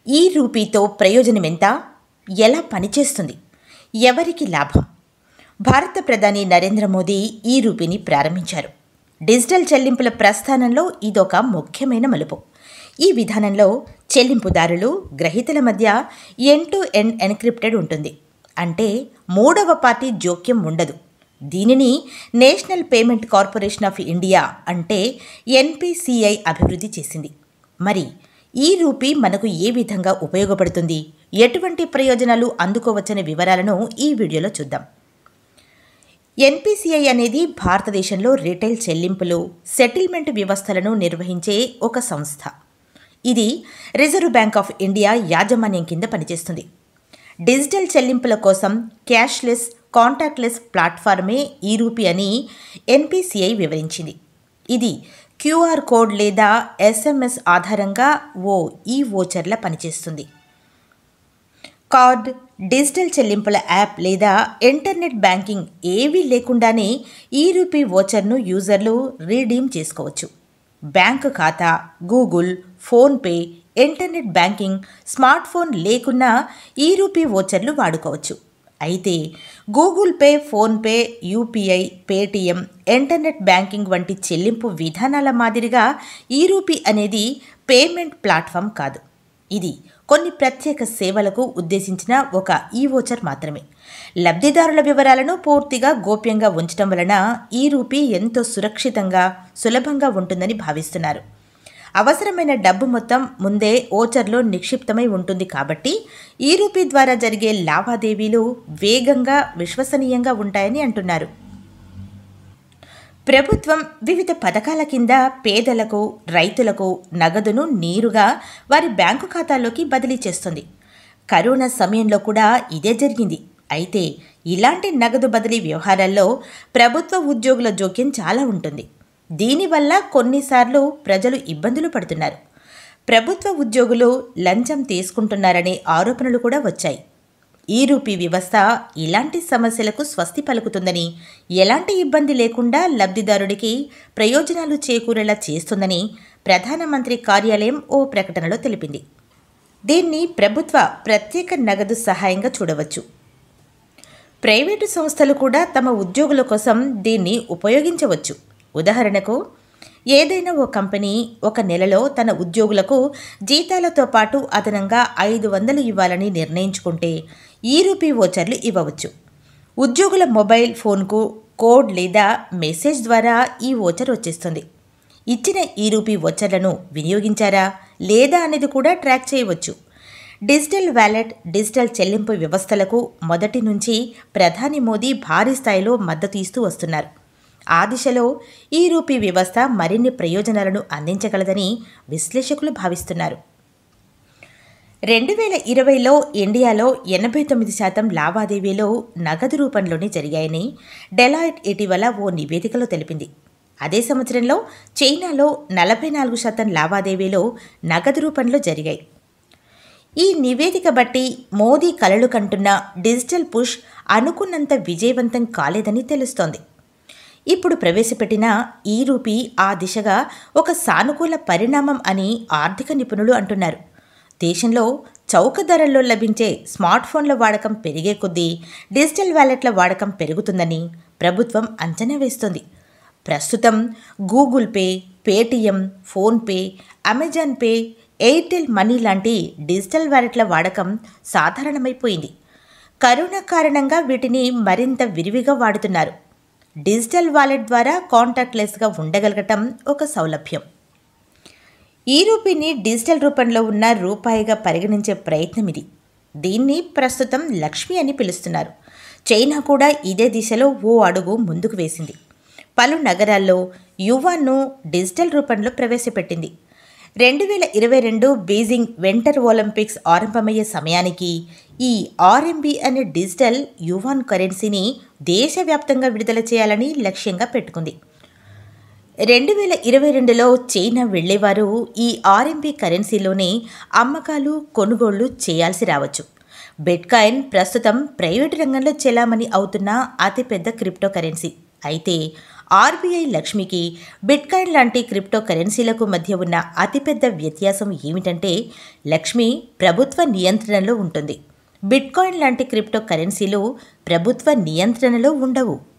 ఈ రూపీతో ప్రయోజనం ఎంత ఎలా పనిచేస్తుంది ఎవరికి లాభం భారత ప్రధాని నరేంద్ర మోదీ ఈ రూపీని ప్రారంభించారు డిజిటల్ చెల్లింపుల ప్రస్థానంలో ఇదొక ముఖ్యమైన మలుపు ఈ విధానంలో చెల్లింపుదారులు గ్రహీతల మధ్య ఎండ్ టు ఎండ్ ఎన్క్రిప్టెడ్ ఉంటుంది అంటే మూడవ పార్టీ జోక్యం ఉండదు దీనిని national payment corporation of India అంటే ఎన్పిసిఐ అభివృద్ధి చేసింది మరి ఈ రూపీ మనకు ఏ విధంగా ఉపయోగపడుతుంది ఎటువంటి ప్రయోజనాలు అందుకోవచ్చనే వివరాలను ఈ వీడియోలో చూద్దాం ఎన్పిసిఐ అనేది భారతదేశంలో రిటైల్ చెల్లింపులు సెటిల్మెంట్ వ్యవస్థలను నిర్వహించే ఒక సంస్థ ఇది రిజర్వ్ బ్యాంక్ ఆఫ్ ఇండియా యాజమాన్యం కింద పనిచేస్తుంది డిజిటల్ చెల్లింపుల కోసం క్యాష్లెస్ కాంటాక్ట్లెస్ ప్లాట్ఫారమే ఈ రూపీ అని ఎన్పిసిఐ వివరించింది ఇది క్యూఆర్ కోడ్ లేదా ఎస్ఎంఎస్ ఆధారంగా ఓ ఈ ఓచర్ల పనిచేస్తుంది కార్డ్ డిజిటల్ చెల్లింపుల యాప్ లేదా ఇంటర్నెట్ బ్యాంకింగ్ ఏవీ లేకుండానే ఈ రూపీ ఓచర్ను యూజర్లు రీడీమ్ చేసుకోవచ్చు బ్యాంకు ఖాతా Google PhonePe internet banking smart phone లేకున్నా ఈ రూపీ ఓచర్లు వాడుకోవచ్చు అయితే Google Pay PhonePe UPI Paytm internet banking వంటి చెల్లింపు విధానాల మాదిరిగా ఈ రూపీ అనేది పేమెంట్ ప్లాట్ఫామ్ కాదు ఇది కొన్ని ప్రత్యేక సేవలకు ఉద్దేశించిన ఒక ఈ వోచర్ మాత్రమే లబ్ధిదారుల వివరాలను పూర్తిగా గోప్యంగా ఉంచడం వలన ఈ రూపీ ఎంతో సురక్షితంగా సులభంగా ఉంటుందని భావిస్తున్నారు అవసరమైన డబ్బు మొత్తం ముందే ఓచర్లో నిక్షిప్తమై ఉంటుంది కాబట్టి ఈ రూపీ ద్వారా జరిగే లావాదేవీలు వేగంగా విశ్వసనీయంగా ఉంటాయని అంటున్నారు ప్రభుత్వం వివిధ పథకాల కింద పేదలకు రైతులకు నగదును నేరుగా వారి బ్యాంకు ఖాతాల్లోకి బదిలీ చేస్తుంది కరోనా సమయంలో కూడా ఇదే జరిగింది అయితే ఇలాంటి నగదు బదిలీ వ్యవహారాల్లో ప్రభుత్వ ఉద్యోగుల జోక్యం చాలా ఉంటుంది దీనివల్ల కొన్నిసార్లు ప్రజలు ఇబ్బందులు పడుతున్నారు ప్రభుత్వ ఉద్యోగులు లంచం తీసుకుంటున్నారనే ఆరోపణలు కూడా వచ్చాయి ఈ రూపీ వ్యవస్థ ఇలాంటి సమస్యలకు స్వస్తి పలుకుతుందని ఎలాంటి ఇబ్బంది లేకుండా లబ్ధిదారుడికి ప్రయోజనాలు చేకూరేలా చేస్తుందని ప్రధానమంత్రి కార్యాలయం ఓ ప్రకటనలో తెలిపింది దీన్ని ప్రభుత్వ ప్రత్యేక నగదు సహాయంగా చూడవచ్చు ప్రైవేటు సంస్థలు కూడా తమ ఉద్యోగుల కోసం దీన్ని ఉపయోగించవచ్చు ఉదాహరణకు ఏదైనా ఓ కంపెనీ ఒక నెలలో తన ఉద్యోగులకు జీతాలతో పాటు అదనంగా ఐదు వందలు ఇవ్వాలని నిర్ణయించుకుంటే ఈ రూపీ ఓచర్లు ఇవ్వవచ్చు ఉద్యోగుల మొబైల్ ఫోన్కు కోడ్ లేదా మెసేజ్ ద్వారా ఈ ఓచర్ వచ్చేస్తుంది ఇచ్చిన ఈ రూపీ ఓచర్లను వినియోగించారా లేదా అనేది కూడా ట్రాక్ చేయవచ్చు డిజిటల్ వ్యాలెట్ డిజిటల్ చెల్లింపు వ్యవస్థలకు మొదటి నుంచి ప్రధాని మోదీ భారీ స్థాయిలో మద్దతు ఇస్తూ వస్తున్నారు ఆ దిశలో ఈ రూపీ వ్యవస్థ మరిన్ని ప్రయోజనాలను అందించగలదని విశ్లేషకులు భావిస్తున్నారు రెండు వేల ఇరవైలో ఇండియాలో ఎనభై తొమ్మిది శాతం లావాదేవీలు నగదు రూపంలోనే జరిగాయని డెలాయిట్ ఇటీవల ఓ నివేదికలో తెలిపింది అదే సంవత్సరంలో చైనాలో నలభై నాలుగు శాతం లావాదేవీలు నగదు రూపంలో జరిగాయి ఈ నివేదిక బట్టి మోదీ కలలు కంటున్న డిజిటల్ పుష్ అనుకున్నంత విజయవంతం కాలేదని తెలుస్తోంది ఇప్పుడు ప్రవేశపెట్టిన ఈ రూపీ ఆ దిశగా ఒక సానుకూల పరిణామం అని ఆర్థిక నిపుణులు అంటున్నారు దేశంలో చౌక ధరల్లో లభించే స్మార్ట్ ఫోన్ల వాడకం పెరిగే కొద్దీ డిజిటల్ వ్యాలెట్ల వాడకం పెరుగుతుందని ప్రభుత్వం అంచనా వేస్తోంది ప్రస్తుతం Google Pay Paytm PhonePe Amazon Pay Airtel money లాంటి డిజిటల్ వ్యాలెట్ల వాడకం సాధారణమైపోయింది కరోనా కారణంగా వీటిని మరింత విరివిగా వాడుతున్నారు డిజిటల్ వాలెట్ ద్వారా కాంటాక్ట్లెస్గా ఉండగలగటం ఒక సౌలభ్యం ఈ రూపీని డిజిటల్ రూపంలో ఉన్న రూపాయిగా పరిగణించే ప్రయత్నం ఇది దీన్ని ప్రస్తుతం లక్ష్మి అని పిలుస్తున్నారు చైనా కూడా ఇదే దిశలో ఓ అడుగు ముందుకు వేసింది పలు నగరాల్లో యువాన్ను డిజిటల్ రూపంలో ప్రవేశపెట్టింది రెండు వేల ఇరవై రెండు బీజింగ్ వింటర్ ఒలింపిక్స్ ఆరంభమయ్యే సమయానికి ఈ ఆర్ఎంబి అనే డిజిటల్ యువాన్ కరెన్సీని దేశవ్యాప్తంగా విడుదల చేయాలని లక్ష్యంగా పెట్టుకుంది రెండు వేల ఇరవై రెండులో చైనా వెళ్లేవారు ఈ ఆర్ఎంబి కరెన్సీలోనే అమ్మకాలు కొనుగోళ్లు చేయాల్సి రావచ్చు బిట్కాయిన్ ప్రస్తుతం ప్రైవేటు రంగంలో చెలామణి అవుతున్న అతిపెద్ద క్రిప్టో కరెన్సీ అయితే ఆర్బీఐ లక్ష్మికి బిట్కాయిన్ లాంటి క్రిప్టో కరెన్సీలకు మధ్య ఉన్న అతిపెద్ద వ్యత్యాసం ఏమిటంటే లక్ష్మి ప్రభుత్వ నియంత్రణలో ఉంటుంది బిట్కాయిన్ లాంటి క్రిప్టో కరెన్సీలు ప్రభుత్వ నియంత్రణలో ఉండవు